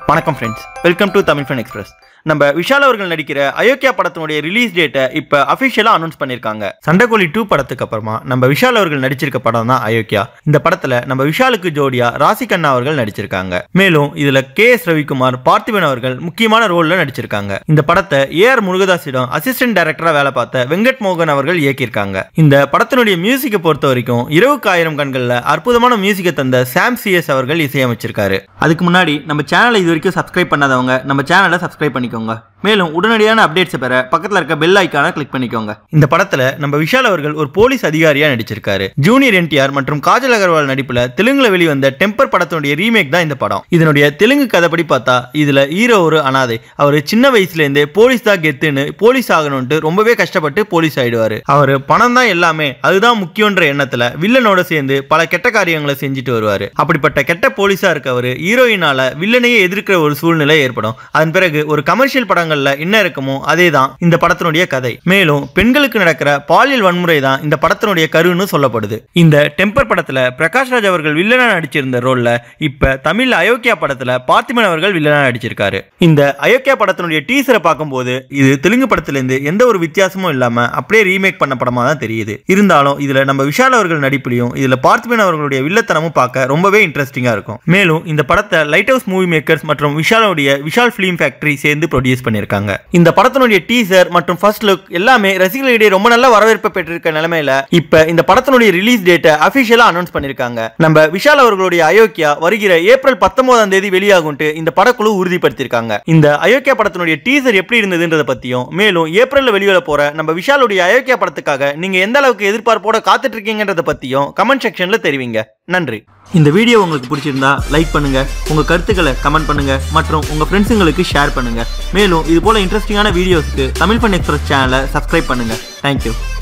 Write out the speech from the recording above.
வணக்கம் friends welcome to Tamil fun express நம்ம விஷால் அவர்கள் நடிக்கிற அயோக்கியா படத்தினுடைய ரிலீஸ் டேட்டை இப்போ அஃபிஷியலாக அனௌன்ஸ் பண்ணியிருக்காங்க சண்டைக்கோழி டூ படத்துக்கு அப்புறமா நம்ம விஷால் அவர்கள் நடிச்சிருக்க படம் தான் அயோக்கியா இந்த படத்தில் நம்ம விஷாலுக்கு ஜோடியா ராசி கண்ணா அவர்கள் நடிச்சிருக்காங்க மேலும் இதில் கே எஸ் ரவிக்குமார் பார்த்திபன் அவர்கள் முக்கியமான ரோலில் நடிச்சிருக்காங்க இந்த படத்தை ஏஆர் முருகதாஸிடம் அசிஸ்டன்ட் டைரக்டரா வேலை பார்த்த வெங்கட் மோகன் அவர்கள் இயக்கியிருக்காங்க இந்த படத்தினுடைய மியூசிக்கை பொறுத்த வரைக்கும் இரவுக்கு ஆயிரம் கண்களில் அற்புதமான மியூசிக்கை தந்த சாம் சிஎஸ் அவர்கள் இசையமைச்சிருக்காரு அதுக்கு முன்னாடி நம்ம சேனலை இது வரைக்கும் சப்ஸ்கிரைப் பண்ணாதவங்க நம்ம சேனலை சப்ஸ்கிரைப் பண்ணிக்கோங்க மேலும் உடனடியான அப்டேட்ஸை பெற பக்கத்தில் இருக்க பெல் ஐக்கான கிளிக் பண்ணிக்கோங்க இந்த படத்துல நம்ம விஷால் அவர்கள் ஒரு போலீஸ் அதிகாரியா நடிச்சிருக்காரு ஜூனியர் என்டிஆர் மற்றும் காஜல் அகர்வால் நடிப்புல தெலுங்குல வெளிவந்த டெம்பர் படத்தினுடைய ரீமேக் தான் இந்த படம் இதனுடைய தெலுங்கு கதைப்படி பார்த்தா இதுல ஹீரோ ஒரு அனாதை அவர் சின்ன வயசுல இருந்தே போலீஸ் தான் கெத்துன்னு போலீஸ் ஆகணும்ட்டு ரொம்பவே கஷ்டப்பட்டு போலீஸ் ஆயிடுவாரு அவர் பணம் தான் எல்லாமே அதுதான் முக்கியன்ற எண்ணத்துல வில்லனோட சேர்ந்து பல கெட்ட காரியங்களை செஞ்சுட்டு வருவாரு அப்படிப்பட்ட கெட்ட போலீஸா இருக்கவர் ஹீரோயினால வில்லனையே எதிர்க்கிற ஒரு சூழ்நிலை ஏற்படும் அதன் பிறகு ஒரு கமர்ஷியல் படங்கள்ல என்ன இருக்குமோ அதே தான் இந்த படத்தினுடைய கதை மேலும் பெண்களுக்கு நடக்கிற பாலியல் வன்முறை தான் இந்த படத்தினுடைய கருன்னு சொல்லப்படுது இந்த டெம்பர் படத்துல பிரகாஷ் ராஜ் அவர்கள் வில்லனா நடிச்சிருந்த ரோல்ல இப்ப தமிழ் அயோக்கியா படத்துல பார்த்திபன் அவர்கள் வில்லனா நடிச்சிருக்காரு இந்த அயோக்கியா படத்தினுடைய டீசரை பார்க்கும்போது இது தெலுங்கு படத்திலிருந்து எந்த ஒரு வித்தியாசமும் இல்லாம அப்படியே ரீமேக் பண்ண படமா தான் தெரியுது இருந்தாலும் இதுல நம்ம விஷால் அவர்கள் நடிப்புலையும் இதுல பார்த்திபன் அவர்களுடைய வில்லத்தனமும் பார்க்க ரொம்பவே இன்ட்ரெஸ்டிங்கா இருக்கும் மேலும் இந்த படத்தை லைட் ஹவுஸ் மூவி மேக்கர்ஸ் மற்றும் விஷாலுடைய விஷால் ஃபிலிம் ஃபேக்டரி சேர்ந்து ப்ரொடியூஸ் பண்ணியிருக்காங்க இந்த படத்தினுடைய டீசர் மற்றும் ஃபர்ஸ்ட் லுக் எல்லாமே ரசிகர்களிடையே ரொம்ப நல்ல வரவேற்பை பெற்றிருக்க நிலைமையில இப்ப இந்த படத்தினுடைய ரிலீஸ் டேட்டை அபிஷியலா அனௌன்ஸ் பண்ணிருக்காங்க நம்ம விஷால் அவர்களுடைய அயோக்கியா வருகிற ஏப்ரல் பத்தொன்பதாம் தேதி வெளியாகும்ட்டு இந்த படக்குழு உறுதிப்படுத்தியிருக்காங்க இந்த அயோக்கியா படத்தினுடைய டீசர் எப்படி இருந்ததுன்றத பத்தியும் மேலும் ஏப்ரல்ல வெளியில போற நம்ம விஷாலுடைய அயோக்கியா படத்துக்காக நீங்க எந்த அளவுக்கு எதிர்பார்ப்போட காத்துட்டு இருக்கீங்கன்றத பத்தியும் கமெண்ட் செக்ஷன்ல தெரிவிங்க நன்றி இந்த வீடியோ உங்களுக்கு பிடிச்சிருந்தா லைக் பண்ணுங்க உங்க கருத்துக்களை கமெண்ட் பண்ணுங்க மற்றும் உங்க ஃப்ரெண்ட்ஸுங்களுக்கு ஷேர் பண்ணுங்க மேலும் இது போல இன்ட்ரெஸ்டிங்கான வீடியோஸ்க்கு தமிழ் ஃபன் எக்ஸ்பிரஸ் சேனலை சப்ஸ்கிரைப் பண்ணுங்க தேங்க்யூ